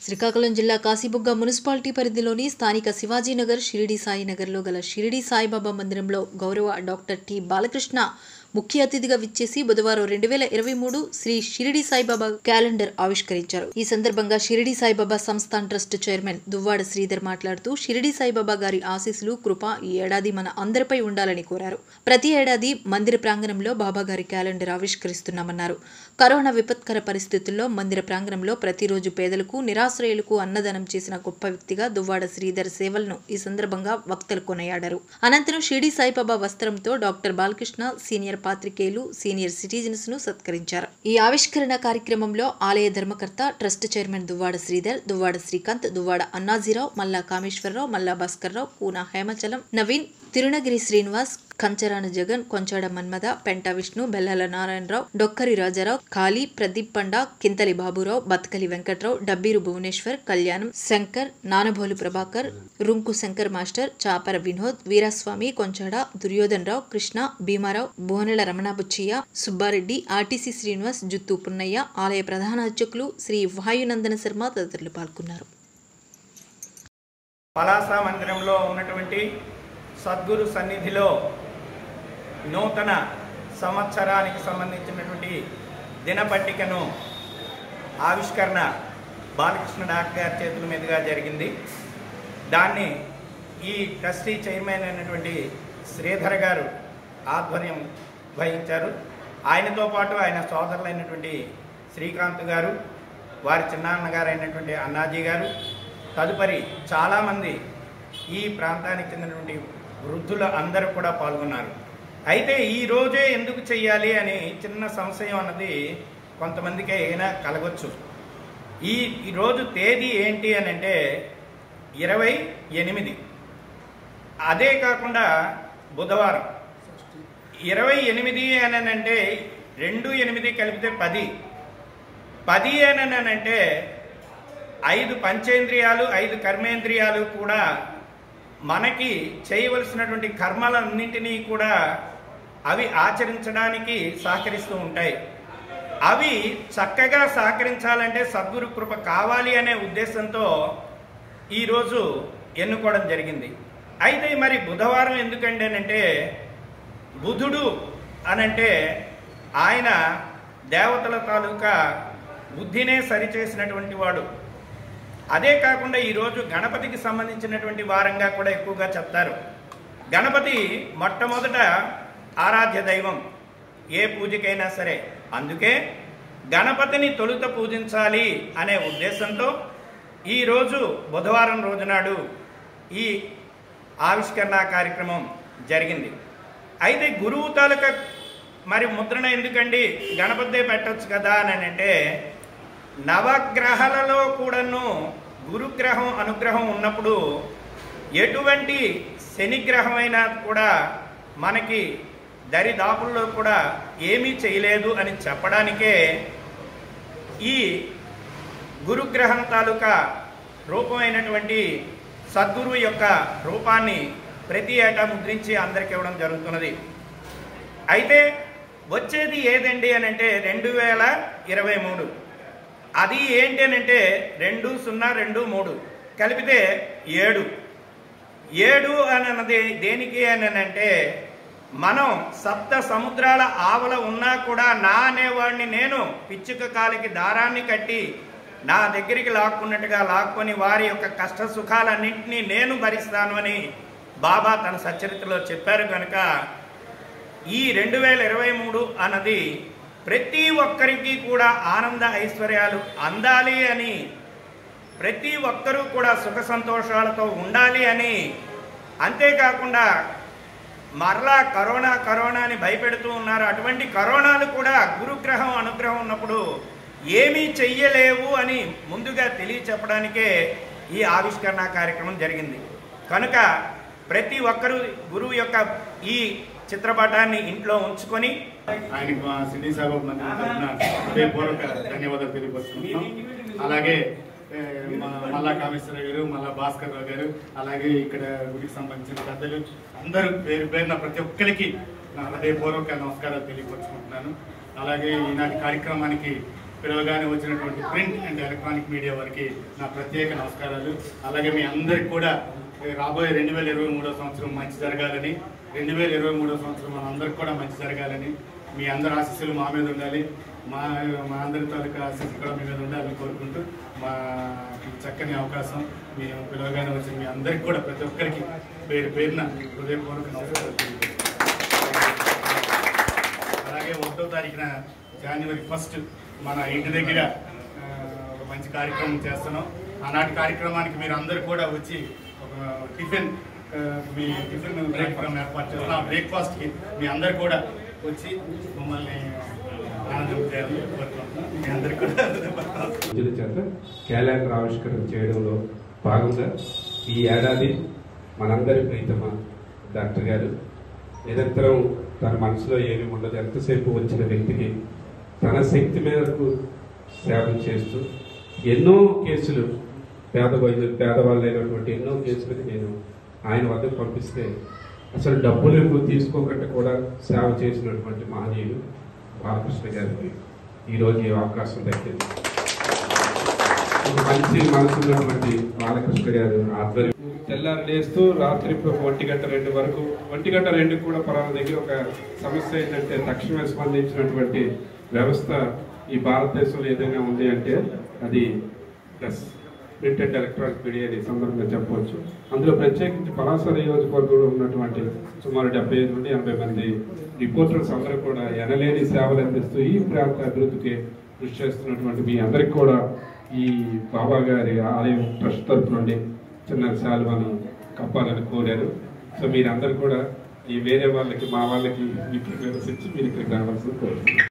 శ్రీకాకుళం జిల్లా కాశీబుగ్గ మున్సిపాలిటీ పరిధిలోని స్థానిక శివాజీనగర్ షిరిడి సాయినగర్లో గల షిరిడి సాయిబాబా మందిరంలో గౌరవ డాక్టర్ టి బాలకృష్ణ ముఖ్య అతిథిగా విచ్చేసి బుధవారం రెండు వేల ఇరవై మూడు శ్రీ షిరిడి సాయిబాబా క్యాలెండర్ ఆవిష్కరించారు ఈ సందర్భంగా షిరిడి సాయిబాబా సంస్థాన్ ట్రస్ట్ చైర్మన్ దువ్వాడ శ్రీధర్ మాట్లాడుతూ షిరిడి సాయిబాబా గారి ఆశీస్సులు కృప ఈ ఏడాది మన అందరిపై ఉండాలని కోరారు ప్రతి ఏడాది మందిర ప్రాంగణంలో బాబా గారి క్యాలెండర్ ఆవిష్కరిస్తున్నామన్నారు కరోనా విపత్కర పరిస్థితుల్లో మందిర ప్రాంగణంలో ప్రతిరోజు పేదలకు నిరాశ్రయులకు అన్నదానం చేసిన గొప్ప వ్యక్తిగా దువ్వాడ శ్రీధర్ సేవలను ఈ సందర్భంగా వక్తలు కొనియాడారు అనంతరం షిరిడి సాయిబాబా వస్త్రంతో డాక్టర్ బాలకృష్ణ సీనియర్ పాత్రికేయులు సీనియర్ సిటిజన్స్ ను సత్కరించారు ఈ ఆవిష్కరణ కార్యక్రమంలో ఆలయ ధర్మకర్త ట్రస్ట్ చైర్మన్ దువ్వాడ శ్రీధర్ దువ్వాడ శ్రీకాంత్ దువ్వాడ అన్నాజీరావు మల్లా కామేశ్వరరావు మల్లా భాస్కర్రావు కూన హేమచలం నవీన్ తిరునగిరి శ్రీనివాస్ కంచరాన జగన్ కొంచాడ మన్మద పెంట విష్ణు బెల్లాల నారాయణరావు డొక్కరి రాజారావు కాళీ ప్రదీప్ పండా కింతలి బాబురావు బతకలి వెంకట్రావు డబ్బీరు భువనేశ్వర్ కళ్యాణం శంకర్ నానభోలు ప్రభాకర్ రుంకు శంకర్ మాస్టర్ చాపర వినోద్ వీరస్వామి కొంచాడ దుర్యోధన్ రావు కృష్ణ భీమారావు భువనెల రమణ బుచ్చయ్య సుబ్బారెడ్డి ఆర్టీసీ శ్రీనివాస్ జుత్తు పున్నయ్య ఆలయ ప్రధాన అర్చకులు శ్రీ వాయునందన శర్మ తదితరులు పాల్గొన్నారు పలాస మందిరంలో ఉన్నటువంటి సద్గురు సన్నిధిలో నూతన సంవత్సరానికి సంబంధించినటువంటి దినపట్టికను ఆవిష్కరణ బాలకృష్ణ డాక్టర్ గారి చేతుల మీదుగా జరిగింది దాన్ని ఈ ట్రస్టీ చైర్మన్ అయినటువంటి శ్రీధర్ గారు ఆధ్వర్యం వహించారు ఆయనతో పాటు ఆయన సోదరులైనటువంటి శ్రీకాంత్ గారు వారి చిన్నాన్న గారు అయినటువంటి అన్నాజీ గారు తదుపరి చాలామంది ఈ ప్రాంతానికి చెందినటువంటి వృద్ధులు అందరూ కూడా పాల్గొన్నారు అయితే ఈ రోజే ఎందుకు చెయ్యాలి అని చిన్న సంశయం అన్నది కొంతమందికి అయినా కలగొచ్చు ఈ ఈరోజు తేదీ ఏంటి అని అంటే ఇరవై ఎనిమిది అదే కాకుండా బుధవారం ఇరవై ఎనిమిది అని అంటే రెండు ఎనిమిది కలిపితే పది పది అని అంటే ఐదు పంచేంద్రియాలు ఐదు కర్మేంద్రియాలు కూడా మనకి చేయవలసినటువంటి కర్మలన్నింటినీ కూడా అవి ఆచరించడానికి సహకరిస్తూ ఉంటాయి అవి చక్కగా సహకరించాలంటే సద్గురు కృప కావాలి అనే ఉద్దేశంతో ఈరోజు ఎన్నుకోవడం జరిగింది అయితే మరి బుధవారం ఎందుకంటే అంటే బుధుడు అనంటే ఆయన దేవతల తాలూకా బుద్ధినే సరిచేసినటువంటి వాడు అదే కాకుండా ఈరోజు గణపతికి సంబంధించినటువంటి వారంగా కూడా ఎక్కువగా చెప్తారు గణపతి మొట్టమొదట ఆరాధ్య దైవం ఏ పూజకైనా సరే అందుకే గణపతిని తొలుత పూజించాలి అనే ఉద్దేశంతో ఈరోజు బుధవారం రోజునాడు ఈ ఆవిష్కరణ కార్యక్రమం జరిగింది అయితే గురువు తాలూకా మరి ముద్రణ ఎందుకండి గణపతే పెట్టొచ్చు కదా అని అంటే నవగ్రహాలలో కూడాను గురుగ్రహం అనుగ్రహం ఉన్నప్పుడు ఎటువంటి శనిగ్రహమైనా కూడా మనకి దరిదాపుల్లో కూడా ఏమీ చేయలేదు అని చెప్పడానికే ఈ గురుగ్రహం తాలూకా రూపమైనటువంటి సద్గురు యొక్క రూపాన్ని ప్రతి ఏటా ముద్రించి అందరికి ఇవ్వడం జరుగుతున్నది అయితే వచ్చేది ఏదండి అని అంటే రెండు వేల ఇరవై మూడు అది ఏంటి అని అంటే రెండు సున్నా రెండు మూడు కలిపితే ఏడు ఏడు అని అన్నది దేనికి అని అంటే మనం సప్త సముద్రాల ఆవల ఉన్నా కూడా నా అనేవాడిని నేను పిచ్చుక కాలికి దారాన్ని కట్టి నా దగ్గరికి లాక్కున్నట్టుగా లాక్కొని వారి యొక్క కష్ట సుఖాలన్నింటినీ నేను భరిస్తాను అని బాబా తన సచరిత్రలో చెప్పారు కనుక ఈ రెండు వేల ఇరవై మూడు అన్నది ప్రతి ఒక్కరికి కూడా ఆనంద ఐశ్వర్యాలు అందాలి అని ప్రతి ఒక్కరూ కూడా సుఖ సంతోషాలతో ఉండాలి అని అంతేకాకుండా మరలా కరోనా కరోనా అని భయపెడుతూ ఉన్నారు అటువంటి కరోనాలు కూడా గురుగ్రహం అనుగ్రహం ఉన్నప్పుడు ఏమీ చెయ్యలేవు అని ముందుగా తెలియచెప్పడానికే ఈ ఆవిష్కరణ కార్యక్రమం జరిగింది కనుక ప్రతి ఒక్కరూ గురువు యొక్క ఈ చిత్రపటాన్ని ఇంట్లో ఉంచుకొని ఆయనకు మా సిడ్నీ సాయిబాబు మందిరం తరఫున హృదయపూర్వక ధన్యవాదాలు తెలియపరుచుకుంటున్నాం అలాగే ఏ, మా మల్లా కామేశ్వర గారు మల్లా భాస్కర్ రావు గారు అలాగే ఇక్కడ గుడికి సంబంధించిన పెద్దలు అందరూ పేరు పేరున ప్రతి ఒక్కరికి నా హృదయపూర్వక నమస్కారాలు తెలియపరుచుకుంటున్నాను అలాగే ఈనాటి కార్యక్రమానికి పిలవగానే వచ్చినటువంటి ప్రింట్ అండ్ ఎలక్ట్రానిక్ మీడియా వారికి నా ప్రత్యేక నమస్కారాలు అలాగే మీ అందరికి కూడా ఏ, రాబోయే రెండు వేల ఇరవై మూడో సంవత్సరం మంచి జరగాలని రెండు వేల ఇరవై మూడో సంవత్సరం మనందరికి కూడా మంచి జరగాలని మీ అందరి ఆశీస్సులు మా మీద ఉండాలి మా మా అందరి తాలూకా ఆశీస్సులు కూడా మీ మీద ఉండాలని కోరుకుంటూ మా ఈ చక్కని అవకాశం మీ పిలవగానే వచ్చిన మీ అందరికి కూడా ప్రతి ఒక్కరికి పేరు పేరున హృదయపూర్వక నమస్కారాలు తెలియజేస్తున్నాను. అలాగే ఒకటో తారీఖున జనవరి ఫస్ట్ మన ఇంటి దగ్గర ఆ, ఒక మంచి కార్యక్రమం చేస్తున్నాం ఆనాటి కార్యక్రమానికి మీరు అందరూ కూడా వచ్చి ఒక టిఫిన్ ఆ, మీ టిఫిన్ కార్యక్రమం ఏర్పాటు చేస్తున్నాం ఆ బ్రేక్ఫాస్ట్కి మీ అందరు కూడా వచ్చి మమ్మల్ని ఆనందం చేయాలని కోరుకుంటున్నాం మీ అందరికీ కూడా ప్రజల చేత క్యాలెండర్ ఆవిష్కరణ చేయడంలో భాగంగా ఈ ఏడాది మనందరి ప్రీతమ డాక్టర్ గారు నిరంతరం తన మనసులో ఏమి ఉండదు ఎంతసేపు వచ్చిన వ్యక్తికి తన శక్తి మేరకు సేవ చేస్తూ ఎన్నో కేసులు పేద వైద్యులు పేదవాళ్ళైనటువంటి ఎన్నో కేసులకు నేను ఆయన వద్దకు పంపిస్తే అసలు డబ్బులు ఎక్కువ తీసుకోకుండా కూడా సేవ చేసినటువంటి మహనీయులు బాలకృష్ణ గారికి ఈరోజు ఈ అవకాశం దక్కింది ఒక మంచి మనసు ఉన్నటువంటి బాలకృష్ణ గారు ఆధ్వర్యం తెల్లారు లేస్తూ రాత్రి ఒంటి గంట రెండు వరకు ఒంటి గంట రెండు కూడా పలానా దగ్గర ఒక సమస్య ఏంటంటే తక్షణమే స్పందించినటువంటి వ్యవస్థ ఈ భారతదేశంలో ఏదైనా ఉంది అంటే అది plus print and electronic media ఈ సందర్భంగా చెప్పవచ్చు అందులో ప్రత్యేకించి పలాస నియోజకవర్గంలో ఉన్నటువంటి సుమారు డెబ్బై ఐదు నుండి ఎనభై మంది రిపోర్టర్స్ అందరూ కూడా ఎనలేని సేవలు అందిస్తూ ఈ ప్రాంత అభివృద్ధికి కృషి చేస్తున్నటువంటి మీ అందరికి కూడా ఈ బాబా గారి ఆలయం ట్రస్ట్ తరపు నుండి చిన్న శాలువాని కప్పాలని కోరారు సో మీరందరూ కూడా ఈ వేరే వాళ్ళకి మా వాళ్ళకి ఈ ప్రిఫరెన్స్ ఇచ్చి మీరు ఇక్కడికి రావాల్సింది కోరుతున్నాను